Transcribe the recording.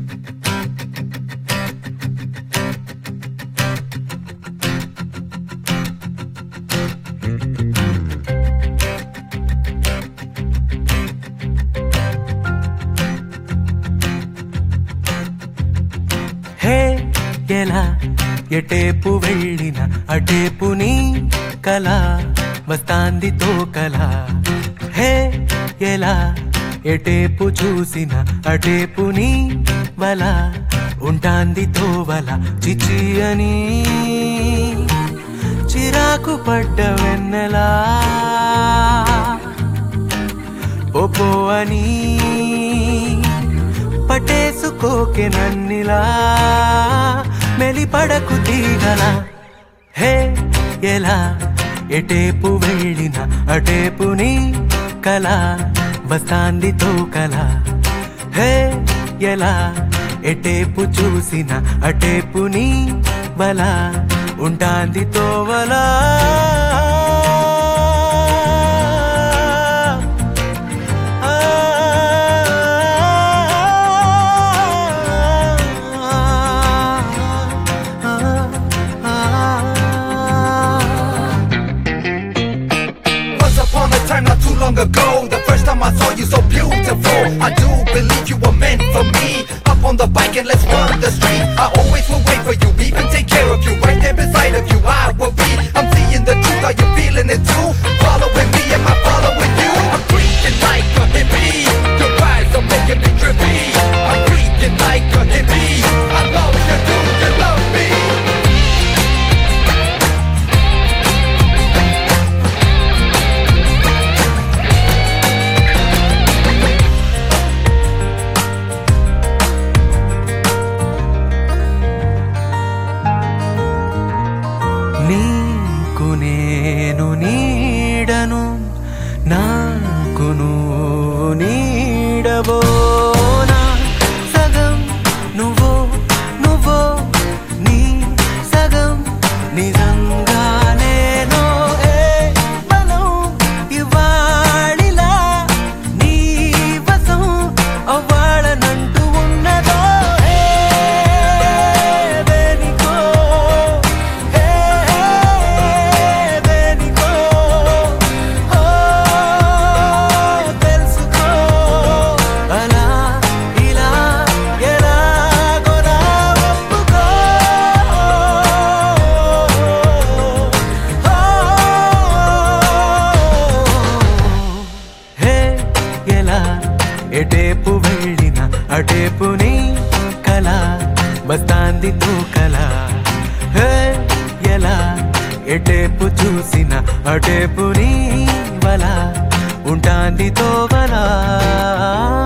హే ఎలా ఎటేపు వెళ్ళిన అటేపు నీ కల వస్తాందితో కల హే ఎలా ఎటేపు చూసిన అటేపు నీ వల ఉంటాంది తోవల చిచి అని చిరాకు పడ్డ వెన్నెలా ఓపో అని పటేసుకోకే నన్నిలా మెలిపడకు తీగల హే ఎలా ఎటేపు వెళ్ళిన అటేపు నీ కల వస్తాందితో కల హే ఎలా ఎటేపు చూసిన అటేపు నీ వల ఉంటాంది తోవలా Once upon a time, not too long ago, the first time I saw you so beautiful. I do believe you were meant for me. Up on the bike and let's run the street. I always will wait for you, even take care of you. Right there beside of you, I will be. I'm seeing the truth, are you feeling it too? Following me, am I following you? I'm freaking like a hippie. Your eyes are making me trippy. I'm freaking like a hippie. I love you, do you love me? నీకు నేను నీడను నాకు నువ్వు నీడబోనా సగం నువ్వో నువ్వో నీ సగం నిజంగా నేనో ఏ బలం ఇవాళిలా నీ వశం అవ్వాళనంటూ ఉన్నదో ఏ దేనికో ఏ దేనికో ఓ తెలుసుకో అలా ఇలా ఎలాగోలా ఒప్పుకో హే ఎలా ఎటేపు వెళ్ళిన అటేపు నీ కల వస్తాంది తో కల హే ఎలా ఎటేపు చూసిన అటేపు నీ వల ఉంటాంది తో వల